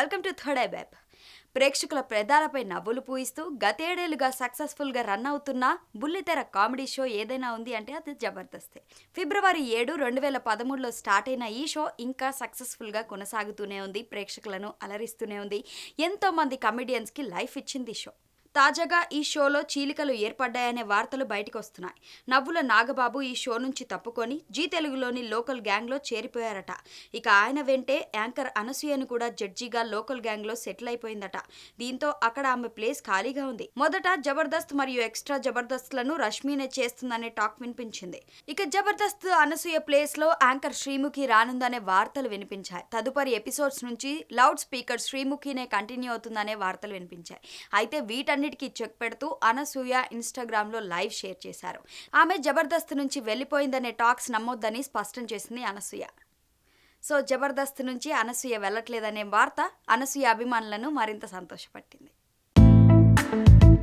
welcome to third eye web ప్రేక్షకుల పెదాలపై నవ్వులు పూయిస్తూ గతేడేళ్లుగా సక్సెస్ఫుల్గా రన్ అవుతున్న బుల్లితెర కామెడీ షో ఏదైనా ఉంది అంటే అది జబర్దస్తే ఫిబ్రవరి ఏడు రెండు వేల పదమూడులో స్టార్ట్ అయిన ఈ షో ఇంకా సక్సెస్ఫుల్గా కొనసాగుతూనే ఉంది ప్రేక్షకులను అలరిస్తూనే ఉంది ఎంతో మంది కమెడియన్స్కి లైఫ్ ఇచ్చింది ఈ షో తాజాగా ఈ షోలో చీలికలు ఏర్పడ్డాయనే వార్తలు బయటకు వస్తున్నాయి నవ్వుల నాగబాబు ఈ షో నుంచి తప్పుకొని జీ తెలుగులోని లోకల్ గ్యాంగ్లో చేరిపోయారట ఇక ఆయన వెంటే యాంకర్ అనసూయను కూడా జడ్జిగా లోకల్ గ్యాంగ్లో సెటిల్ అయిపోయిందట దీంతో అక్కడ ఆమె ప్లేస్ ఖాళీగా ఉంది మొదట జబర్దస్త్ మరియు ఎక్స్ట్రా జబర్దస్త్లను రష్మీనే చేస్తుందనే టాక్ వినిపించింది ఇక జబర్దస్త్ అనసూయ ప్లేస్ లో యాంకర్ శ్రీముఖి రానుందనే వార్తలు వినిపించాయి తదుపరి ఎపిసోడ్స్ నుంచి లౌడ్ స్పీకర్ శ్రీముఖినే కంటిన్యూ అవుతుందనే వార్తలు వినిపించాయి అయితే వీటన్నిటికీ చెక్ పెడుతూ అనసూయ ఇన్స్టాగ్రామ్ లో లైవ్ షేర్ చేశారు ఆమె జబర్దస్త్ నుంచి వెళ్ళిపోయిందనే టాక్స్ నమ్మొద్దని స్పష్టం చేసింది అనసూయ సో జబర్దస్త్ నుంచి అనసూయ వెళ్ళట్లేదనే వార్త అనసూయ అభిమానులను మరింత సంతోషపట్టింది